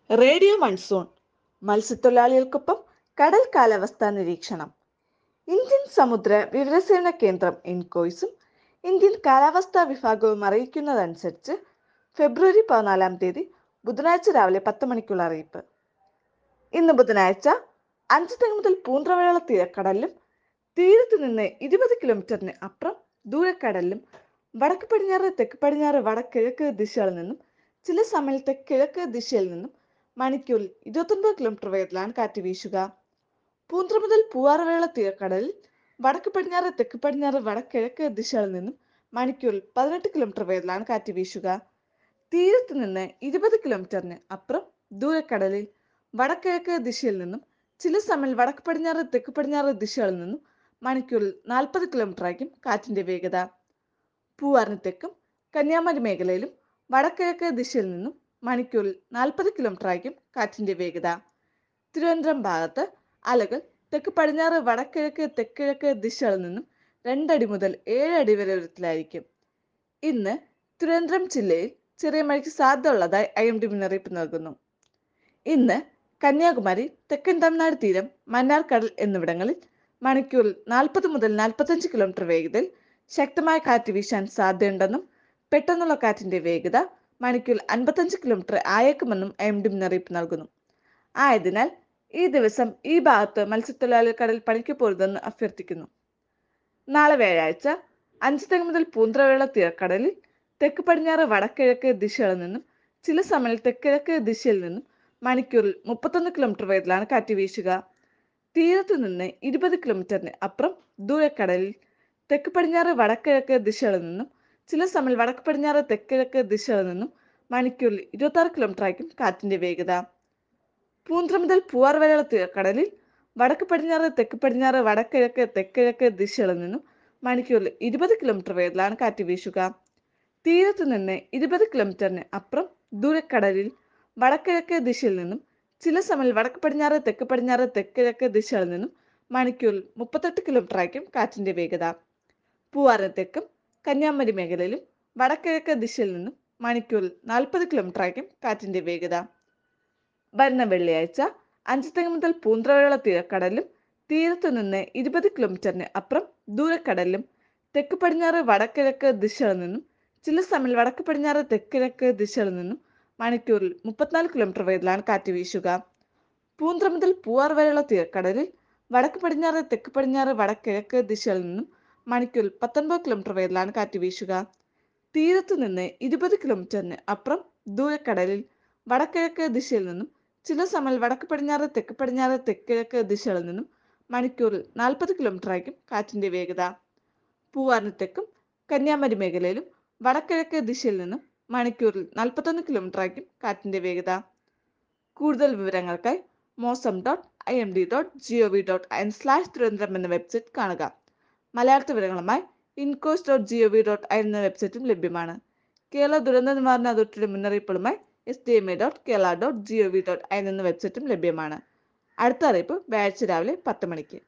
radio monsoon മത്സ്യത്തൊഴിലാളികൾക്കൊപ്പം കടൽ കാലാവസ്ഥാ നിരീക്ഷണം ഇന്ത്യൻ സമുദ്ര വിവരസേവന കേന്ദ്രം ഇൻകോയ്സും ഇന്ത്യൻ കാലാവസ്ഥാ വിഭാഗവും അറിയിക്കുന്നതനുസരിച്ച് ഫെബ്രുവരി പതിനാലാം തീയതി ബുധനാഴ്ച രാവിലെ പത്ത് മണിക്കുള്ള അറിയിപ്പ് ഇന്ന് ബുധനാഴ്ച അഞ്ച് തെങ്ങ് മുതൽ പൂന്തറവെള്ള തീരക്കടലിലും തീരത്ത് നിന്ന് ഇരുപത് കിലോമീറ്ററിന് അപ്പുറം ദൂരക്കടലിലും വടക്ക് പടിഞ്ഞാറ് തെക്ക് പടിഞ്ഞാറ് വടക്കിഴക്ക് ദിശകളിൽ നിന്നും ചില സമയത്ത് കിഴക്ക് ദിശയിൽ നിന്നും മണിക്കൂറിൽ ഇരുപത്തൊൻപത് കിലോമീറ്റർ വേഗത്തിലാണ് കാറ്റ് വീശുക പൂന്ത്ര മുതൽ പൂവാറുവേള തീരക്കടലിൽ വടക്ക് പടിഞ്ഞാറ് തെക്ക് പടിഞ്ഞാറ് വടക്കിഴക്ക് ദിശകളിൽ നിന്നും മണിക്കൂറിൽ പതിനെട്ട് കിലോമീറ്റർ വേഗത്തിലാണ് കാറ്റ് വീശുക തീരത്ത് നിന്ന് ഇരുപത് കിലോമീറ്ററിന് അപ്പുറം ദൂരക്കടലിൽ വടക്കിഴക്ക് ദിശയിൽ നിന്നും ചില സമയം വടക്ക് പടിഞ്ഞാറ് തെക്ക് പടിഞ്ഞാറ് ദിശകളിൽ നിന്നും മണിക്കൂറിൽ നാൽപ്പത് കിലോമീറ്റർ ആയിരിക്കും കാറ്റിന്റെ വേഗത പൂവാറിന് തെക്കും കന്യാകുമാരി മേഖലയിലും വടക്കിഴക്ക് ദിശയിൽ നിന്നും മണിക്കൂറിൽ നാൽപ്പത് കിലോമീറ്റർ ആയിരിക്കും കാറ്റിന്റെ വേഗത തിരുവനന്തപുരം ഭാഗത്ത് അലകൾ തെക്ക് പടിഞ്ഞാറ് വടക്കിഴക്ക് തെക്കിഴക്ക് ദിശകളിൽ നിന്നും രണ്ടടി മുതൽ ഏഴ് അടി വരെ ഉയരത്തിലായിരിക്കും ഇന്ന് തിരുവനന്തപുരം ജില്ലയിൽ ചെറിയ മഴയ്ക്ക് സാധ്യത ഉള്ളതായി ഐ എം ഡി മുന്നറിയിപ്പ് നൽകുന്നു ഇന്ന് കന്യാകുമാരി തെക്കൻ തമിഴ്നാട് തീരം മന്നാർക്കടൽ എന്നിവിടങ്ങളിൽ മണിക്കൂറിൽ നാൽപ്പത് മുതൽ നാൽപ്പത്തഞ്ച് കിലോമീറ്റർ വേഗതയിൽ ശക്തമായ കാറ്റ് വീശാൻ സാധ്യതയുണ്ടെന്നും പെട്ടെന്നുള്ള കാറ്റിന്റെ വേഗത മണിക്കൂറിൽ അൻപത്തഞ്ച് കിലോമീറ്റർ ആയേക്കുമെന്നും എം ഡി മുന്നറിയിപ്പ് നൽകുന്നു ആയതിനാൽ ഈ ദിവസം ഈ ഭാഗത്ത് മത്സ്യത്തൊഴിലാളികൾ കടൽ പണിക്ക് പോരുതെന്ന് അഭ്യർത്ഥിക്കുന്നു നാളെ വ്യാഴാഴ്ച അഞ്ച് തെങ്ങ് മുതൽ പൂന്തറവേള തീരക്കടലിൽ തെക്ക് പടിഞ്ഞാറ് വടക്കിഴക്ക് ദിശകളിൽ നിന്നും ചില സമയം തെക്കിഴക്ക് ദിശയിൽ നിന്നും മണിക്കൂറിൽ മുപ്പത്തൊന്ന് കിലോമീറ്റർ വേഗത്തിലാണ് കാറ്റ് വീശുക തീരത്ത് നിന്ന് ഇരുപത് കിലോമീറ്ററിന് അപ്പുറം ദൂരക്കടലിൽ തെക്ക് പടിഞ്ഞാറ് വടക്കിഴക്ക് ദിശകളിൽ നിന്നും ചില സമയം വടക്ക് പടിഞ്ഞാറ് തെക്കിഴക്ക് ദിശകളിൽ നിന്നും മണിക്കൂറിൽ ഇരുപത്തി ആറ് കിലോമീറ്റർ ആയിരിക്കും കാറ്റിന്റെ വേഗത പൂന്ത്ര മുതൽ പൂവാർ വരെയുള്ള തീരക്കടലിൽ വടക്ക് പടിഞ്ഞാറ് തെക്ക് പടിഞ്ഞാറ് വടക്കിഴക്ക് തെക്കിഴക്ക് ദിശകളിൽ നിന്നും മണിക്കൂറിൽ ഇരുപത് കിലോമീറ്റർ വേഗത്തിലാണ് കാറ്റ് വീശുക തീരത്ത് നിന്ന് ഇരുപത് കിലോമീറ്ററിന് അപ്പുറം ദൂരക്കടലിൽ വടക്കിഴക്ക് ദിശയിൽ നിന്നും ചില സമയം വടക്ക് പടിഞ്ഞാറ് തെക്ക് പടിഞ്ഞാറ് തെക്കിഴക്ക് ദിശകളിൽ നിന്നും മണിക്കൂറിൽ മുപ്പത്തെട്ട് കിലോമീറ്റർ ആയിരിക്കും കാറ്റിന്റെ വേഗത പൂവാറിന് തെക്കും കന്യാകുമാരി മേഖലയിലും വടക്കിഴക്ക് ദിശയിൽ നിന്നും മണിക്കൂറിൽ നാൽപ്പത് കിലോമീറ്റർ ആയിരിക്കും കാറ്റിന്റെ വേഗത വരുന്ന വെള്ളിയാഴ്ച അഞ്ചുതെങ്ങ് മുതൽ പൂന്തറവേള തീരക്കടലിലും തീരത്തു നിന്ന് ഇരുപത് കിലോമീറ്ററിന് അപ്പുറം ദൂരക്കടലിലും തെക്ക് പടിഞ്ഞാറ് വടക്കിഴക്ക് ദിശകളിൽ നിന്നും ചില സമയം വടക്ക് പടിഞ്ഞാറ് തെക്കിഴക്ക് ദിശകളിൽ നിന്നും മണിക്കൂറിൽ മുപ്പത്തിനാല് കിലോമീറ്റർ വേഗത്തിലാണ് കാറ്റ് വീശുക പൂന്തറ മുതൽ പൂവാർ വരെയുള്ള തീരക്കടലിൽ വടക്ക് പടിഞ്ഞാറ് തെക്ക് പടിഞ്ഞാറ് വടക്കിഴക്ക് ദിശകളിൽ നിന്നും മണിക്കൂറിൽ പത്തൊൻപത് കിലോമീറ്റർ വേഗത്തിലാണ് കാറ്റ് വീശുക തീരത്തു നിന്ന് ഇരുപത് കിലോമീറ്ററിന് അപ്പുറം ദൂരക്കടലിൽ വടക്കിഴക്ക് ദിശയിൽ നിന്നും ചില സമയം വടക്ക് പടിഞ്ഞാറ് തെക്ക് പടിഞ്ഞാറ് തെക്കിഴക്ക് ദിശകളിൽ നിന്നും മണിക്കൂറിൽ നാൽപ്പത് കിലോമീറ്റർ ആയിരിക്കും കാറ്റിന്റെ വേഗത പൂവാറിന് തെക്കും കന്യാകുമാരി മേഖലയിലും വടക്കിഴക്ക് ദിശയിൽ നിന്നും മണിക്കൂറിൽ നാൽപ്പത്തൊന്ന് കിലോമീറ്റർ ആയിരിക്കും കാറ്റിന്റെ വേഗത കൂടുതൽ വിവരങ്ങൾക്കായി mausam dot I M D dot G O V dot I N slash Thiruvananthapuram എന്ന വെബ്സൈറ്റ് കാണുക മലയാള വിവരങ്ങളുമായി INCOIS dot G O V dot I എന്ന വെബ്സൈറ്റും ലഭ്യമാണ് കേരള ദുരന്ത നിവാരണ അതോറിറ്റിയുടെ മുന്നറിയിപ്പുകളുമായി S D M A dot Kerala dot G O V dot I എന്ന വെബ്സൈറ്റും ലഭ്യമാണ് അടുത്ത അറിയിപ്പ് വ്യാഴാഴ്ച രാവിലെ പത്ത് മണിക്ക്